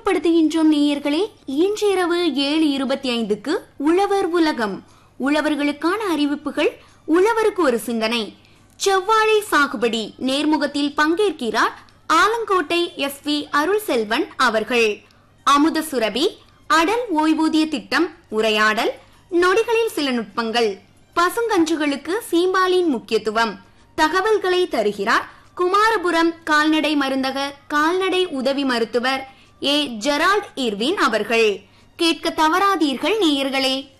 நினைவுபடுத்துகின்றோம் நேயர்களே இன்று இரவு ஏழு இருபத்தி ஐந்துக்கு உழவர் உலகம் உழவர்களுக்கான அறிவிப்புகள் உழவருக்கு ஒரு சிந்தனை செவ்வாழை சாகுபடி நேர்முகத்தில் பங்கேற்கிறார் ஆலங்கோட்டை எஸ் வி அருள் செல்வன் அவர்கள் அமுத சுரபி அடல் ஓய்வூதிய திட்டம் உரையாடல் நொடிகளில் சில நுட்பங்கள் பசுங்கன்றுகளுக்கு சீம்பாலின் முக்கியத்துவம் தகவல்களை தருகிறார் குமாரபுரம் கால்நடை மருந்தக கால்நடை உதவி மருத்துவர் ஏ ஜெரால்ட் இர்வின் அவர்கள் கேட்க தவறாதீர்கள் நேயர்களே